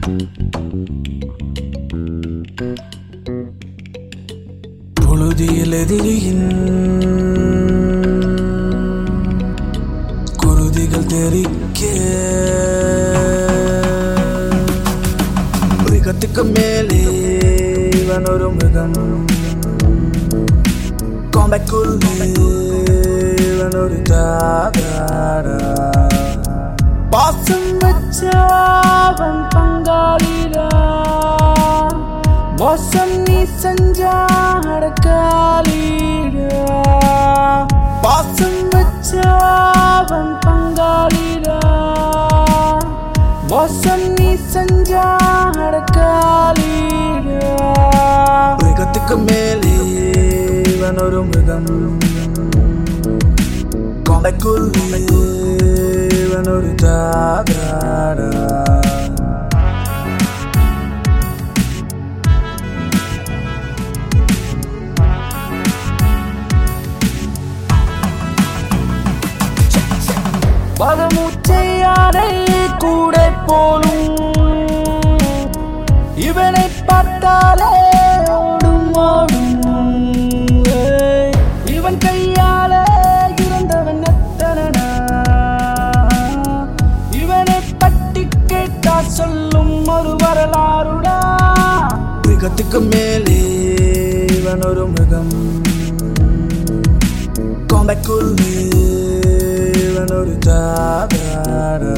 புழுதியில் எதிரியின் குருதிகள் தெரிக்க மிருகத்துக்கு மேலே இவன் ஒரு மிருகம் கோம்பைக்குள்ளே இவன் ஒரு தாதாரா பாசம் வச்சவன் பங்காளிடா மோசம் நீ செஞ்சா அடக்காளிடா பாசம் வச்சவன் பங்காளிடா மோசம் நீ செஞ்சா அடக்காளிடா மிருகத்துக்கு மேலே இவன் ஒரு மிருகம் கொலைக்குள்ளே இவன் ஒரு தாதாரா பதமூச்சையாரை கூட போலும் இவனை பார்த்தாலே ஓடும் ஓடும் ஏய், இவன் கையால இறந்தவன் எத்தனடா இவனை பட்டி கேட்டா சொல்லும் ஒரு வரலாறுடா மிருகத்துக்கு மேலே இவன் ஒரு மிருகம் கோம்பைக்குள்ளே இவன் ஒரு தாதாரா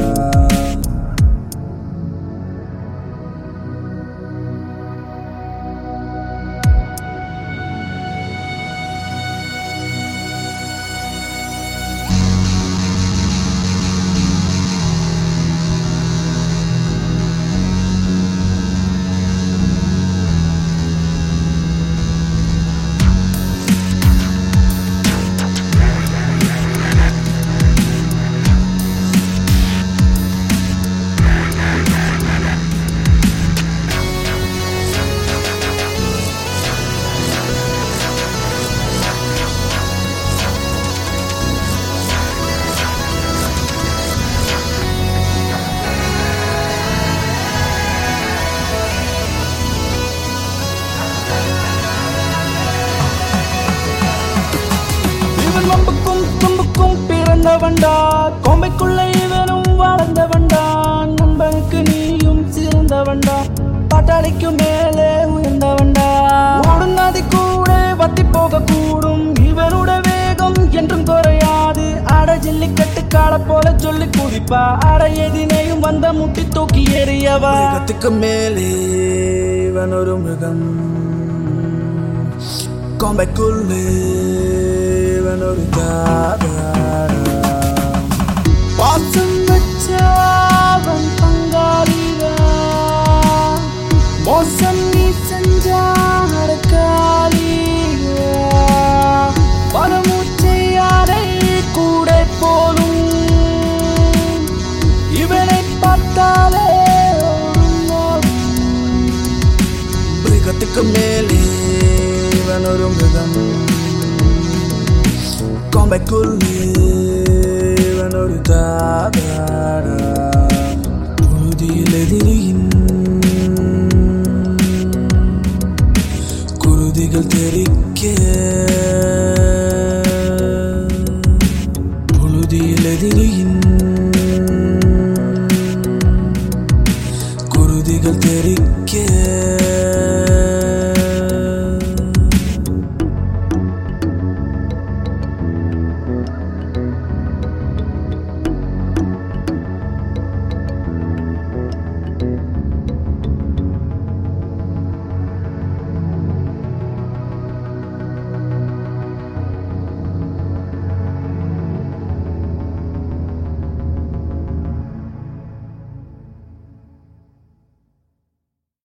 இவன் வம்புக்கும் தும்புக்கும் பிறந்தவன்டா கோம்பைக்குள்ள இவனும் வாழ்ந்தவன்டா நண்பனுக்கு நீயும் சிறந்தவன்டா பாட்டாளிக்கும் மேலே உயர்ந்தவன்டா ஓடும் நதி கூட வத்தி போக கூடும் இவனோட வேகம் என்றும் குறையாது அட ஜல்லிக்கட்டு கால போல சொல்லி குதிப்பா அட எதினையும் வந்த முட்டி தூக்கி எறியவா மிருகத்துக்கு மேலே இவன் ஒரு மிருகம் கோம்பைக்குள்ளே இவன் ஒரு தாதாரா பாசம் வச்சவன் பங்காளிடா மோசம் நீ செஞ்சா அடக்காளிடா பரமூச்சையாரை கூட போலும் இவனை பார்த்தாலே ஓடும் ஓடும். மிருகத்துக்கு மேலே இவன் ஒரு மிருகம் கோம்பைக்குள்ளே இவன் ஒரு தாதாரா புழுதியில் எதிரியின் குருதிகள் தெரிக்க புழுதியில் எதிரியின்